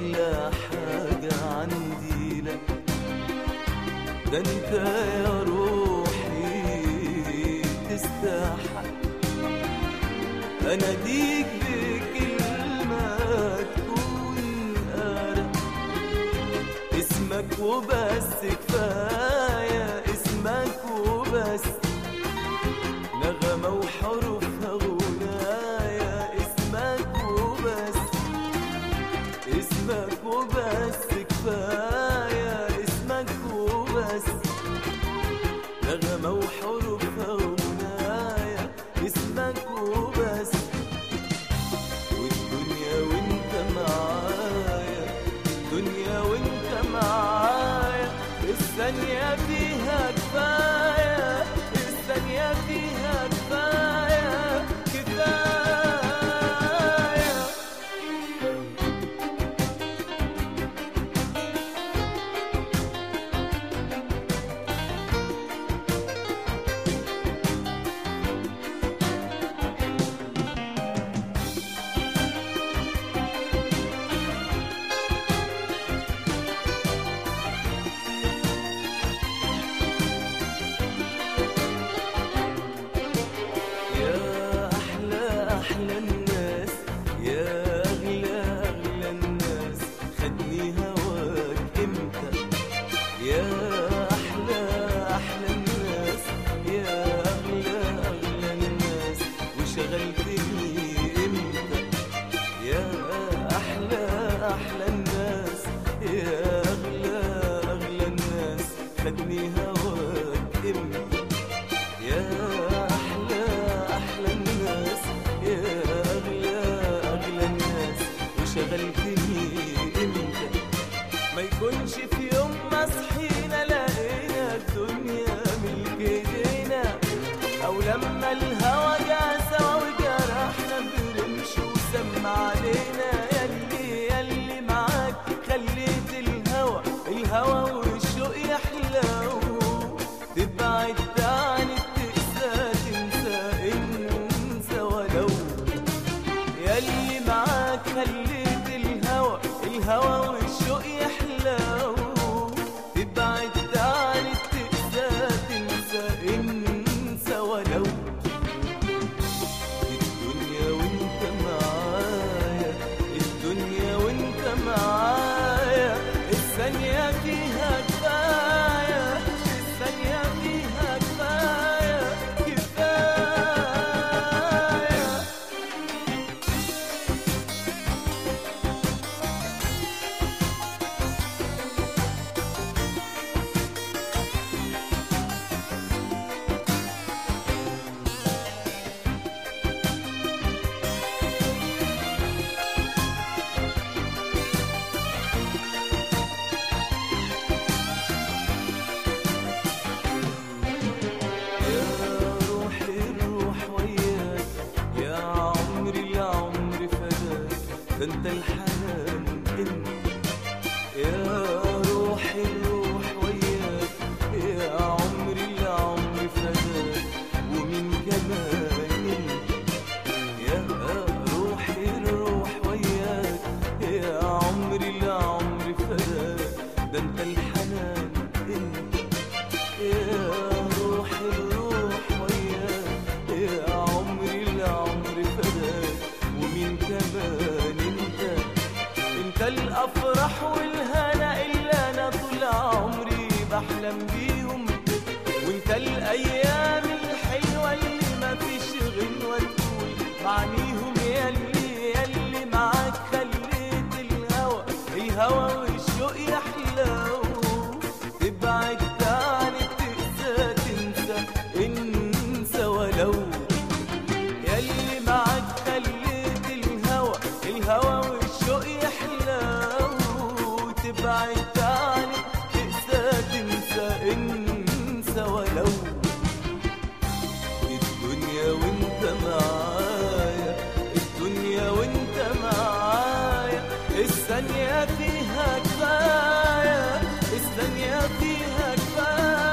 أغلى حاجة عندي لك ده انت يا روحي تستحق اناديك بكلمة تكون أرق اسمك وبس كفاية اسمك وبس نغمة وحروفها غنايا اسمك وبس اسمك وبس كفاية اسمك وبس نغمة وحروفها غنايا اسمك وبس والدنيا وانت معايا الدنيا وانت معايا الثانية فيها كفاية الثانية فيها كفاية كفاية يا أحلى أحلى الناس يا أغلى أغلى الناس خدني هواك إمتى يا أحلى أحلى الناس يا أغلى أغلى الناس وشغلتني إمتى يا أحلى أحلى الناس يا أغلى أغلى الناس خدني هواك إمتى يا أحلى أحلى الناس يا أغلى أغلى الناس وشغلتني إمتى ما يكونش في يوم ما صحينا لقينا الدنيا ملك ايدينا أو لما الهوى جا سوا وجرحنا برمش وسمع علينا ياللي ياللي معاك خليت الهوى الهوى والشوق يحلو تبعد عن التقسى تنسى انسى ولو ياللي معاك خليت الهوى الهوى والشوق يحلو تبعد عن التقسى تنسى انسى ولو الدنيا وانت معايا الدنيا وانت معايا الثانية فيها كفاية الثانية فيها كفاية كفاية يا روحي الروح وياك يا عمري يا عمري فداك ده انت الحنان انت يا روحي الروح وياك يا عمري يا عمري فداك ومين كمان انت يا روحي الروح وياك يا عمري يا عمري فداك ده انت الحنان انت يا روح الروح وياك يا عمري العمر فداك ومين كمان انت انت الافراح والهنا اللي انا طول عمري بحلم بيهم وانت الايام الحلوه اللي ما فيش غنوه تقول معنيهم ياللي ياللي معاك خليت الهوى الهوى والشوق يحلو تبعد عن التقسى تنسى انسى ولو ياللي معاك خليت الهوى الهوى والشوق يحلو تبعد عن التقسى تنسى انسى ولو الدنيا وانت معايا الدنيا وانت معايا الثانية فيها كفاية الثانية فيها كفاية